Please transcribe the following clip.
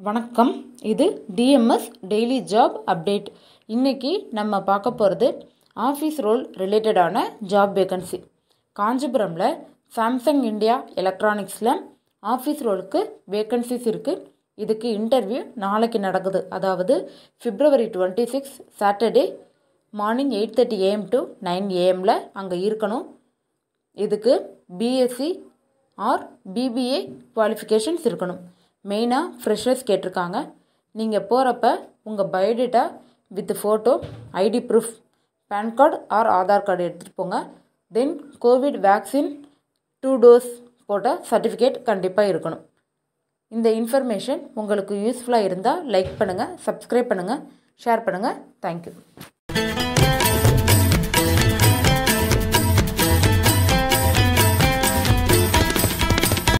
வணக்கம் இது TMS daily job update இன்னைக்கு நம்ம பார்க்க போகிறது ஆஃபீஸ் ரோல் ரிலேட்டடான ஜாப் வேகன்சி காஞ்சிபுரமில் சாம்சங் இந்தியா எலக்ட்ரானிக்ஸில் ஆஃபீஸ் ரோலுக்கு வேகன்சிஸ் இருக்குது இதுக்கு இன்டர்வியூ நாளைக்கு நடக்குது அதாவது February twenty six Saturday morning eight thirty AM to nine ஏஎம்மில் அங்கே இருக்கணும் இதுக்கு பிஎஸ்சி ஆர் பிபிஏ குவாலிஃபிகேஷன்ஸ் இருக்கணும் மெயினாக ஃப்ரெஷர்ஸ் கேட்டிருக்காங்க நீங்கள் போகிறப்ப உங்கள் biodata with photo ID proof PAN card or Aadhaar card எடுத்துகிட்டு போங்க then Covid vaccine two dose போட்ட சர்டிஃபிகேட் கண்டிப்பாக இருக்கணும் இந்த இன்ஃபர்மேஷன் உங்களுக்கு யூஸ்ஃபுல்லாக இருந்தால் லைக் பண்ணுங்கள் சப்ஸ்கிரைப் பண்ணுங்கள் ஷேர் பண்ணுங்கள் தேங்க்யூ